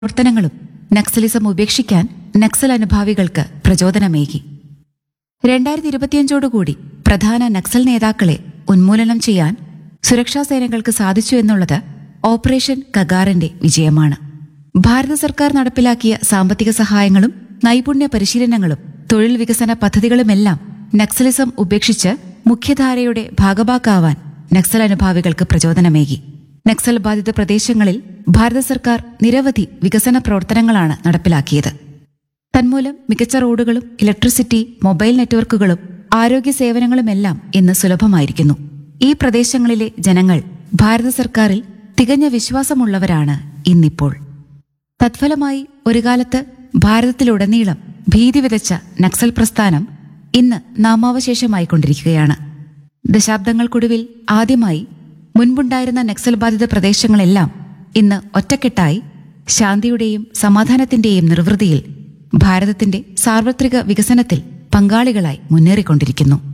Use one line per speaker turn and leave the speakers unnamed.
പ്രവർത്തനങ്ങളും നക്സലിസം ഉപേക്ഷിക്കാൻ നക്സൽ അനുഭാവികൾക്ക് പ്രചോദനമേകി രണ്ടായിരത്തി ഇരുപത്തിയഞ്ചോടുകൂടി പ്രധാന നക്സൽ നേതാക്കളെ ഉന്മൂലനം ചെയ്യാൻ സുരക്ഷാ സേനകൾക്ക് സാധിച്ചു എന്നുള്ളത് ഓപ്പറേഷൻ കഗാറിന്റെ വിജയമാണ് ഭാരത സർക്കാർ നടപ്പിലാക്കിയ സാമ്പത്തിക സഹായങ്ങളും നൈപുണ്യ പരിശീലനങ്ങളും തൊഴിൽ വികസന പദ്ധതികളുമെല്ലാം നക്സലിസം ഉപേക്ഷിച്ച് മുഖ്യധാരയുടെ ഭാഗഭാക്കാവാൻ നക്സൽ അനുഭാവികൾക്ക് പ്രചോദനമേകി നക്സൽ ബാധിത പ്രദേശങ്ങളിൽ ഭാരത സർക്കാർ നിരവധി വികസന പ്രവർത്തനങ്ങളാണ് നടപ്പിലാക്കിയത് തന്മൂലം മികച്ച റോഡുകളും ഇലക്ട്രിസിറ്റി മൊബൈൽ നെറ്റ്വർക്കുകളും ആരോഗ്യ സേവനങ്ങളുമെല്ലാം ഇന്ന് സുലഭമായിരിക്കുന്നു ഈ പ്രദേശങ്ങളിലെ ജനങ്ങൾ ഭാരത സർക്കാരിൽ തികഞ്ഞ വിശ്വാസമുള്ളവരാണ് ഇന്നിപ്പോൾ തത്ഫലമായി ഒരു കാലത്ത് ഭാരതത്തിലുടനീളം ഭീതി വിതച്ച നക്സൽ പ്രസ്ഥാനം ഇന്ന് നാമാവശേഷമായിക്കൊണ്ടിരിക്കുകയാണ് ദശാബ്ദങ്ങൾക്കൊടുവിൽ ആദ്യമായി മുൻപുണ്ടായിരുന്ന നക്സൽ ബാധിത പ്രദേശങ്ങളെല്ലാം ഇന്ന് ഒറ്റക്കെട്ടായി ശാന്തിയുടെയും സമാധാനത്തിന്റെയും നിർവൃതിയിൽ ഭാരതത്തിന്റെ സാർവത്രിക വികസനത്തിൽ പങ്കാളികളായി മുന്നേറിക്കൊണ്ടിരിക്കുന്നു